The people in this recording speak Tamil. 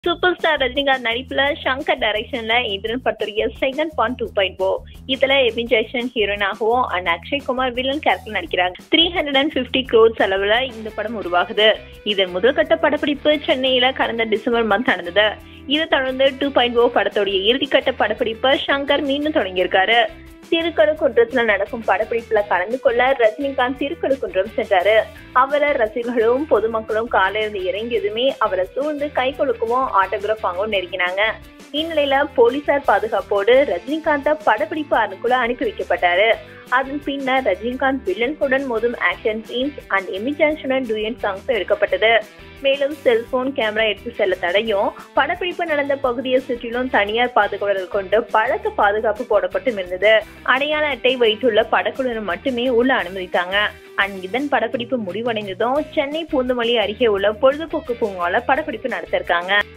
சூப்பர் ஸ்டார் ரஜினிகாந்த் நடிப்புல சங்கர் டைரக்ஷன்ல இந்திரன் படத்துடைய second part two point O இதுல எபின் ஜெய்சன் ஹீரோனாகவும் and Akshay Kumar villain character நடிக்கிறாங்க three hundred and fifty crore செலவுல இந்த படம் உருவாகுது இதன் முதல்கட்ட படப்பிடிப்பு சென்னையில கடந்த டிசம்பர் மந்த் நடந்தது இதை தொடர்ந்து டூ பாயிண்ட் ஓ படத்துடைய இறுதிக்கட்ட படப்பிடிப்பை சங்கர் மீண்டும் தொடங்கியிருக்காரு திருக்கழுக்குன்றத்துல நடக்கும் படப்பிடிப்புல கலந்து கொள்ள ரஜினிகாந்த் திருக்கழுக்குன்றம் சென்றாரு அவரை ரசிகர்களும் பொதுமக்களும் காலிலிருந்து இறங்கியதுமே அவரை சூழ்ந்து கை கொடுக்கவும் ஆட்டோகிராஃப் வாங்கவும் நெருங்கினாங்க இந்நிலையில போலீசார் பாதுகாப்போடு ரஜினிகாந்த படப்பிடிப்பு அறைக்குள்ள அனுப்பி வைக்கப்பட்டாரு அதன் பின்னர் ரஜினிகாந்த் வில்லன்களுடன் மோதும் ஆக்ஷன் சீன்ஸ் அண்ட் எமி ஜான்சனுடன் டூயன் சாங்ஸ் எடுக்கப்பட்டது மேலும் செல்போன் கேமரா எடுத்து செல்ல தடையும் படப்பிடிப்பு நடந்த பகுதியை சுற்றிலும் தனியார் பாதுகாவலர்கள் கொண்டு பலத்த பாதுகாப்பு போடப்பட்டும் இருந்தது அடையாள அட்டை வைத்துள்ள படக்குழுவினர் மட்டுமே உள்ள அனுமதித்தாங்க அண்ட் இதன் படப்பிடிப்பு முடிவடைந்ததும் சென்னை பூந்தமல்லி அருகே உள்ள பொழுதுபோக்கு பூங்கால படப்பிடிப்பு நடத்திருக்காங்க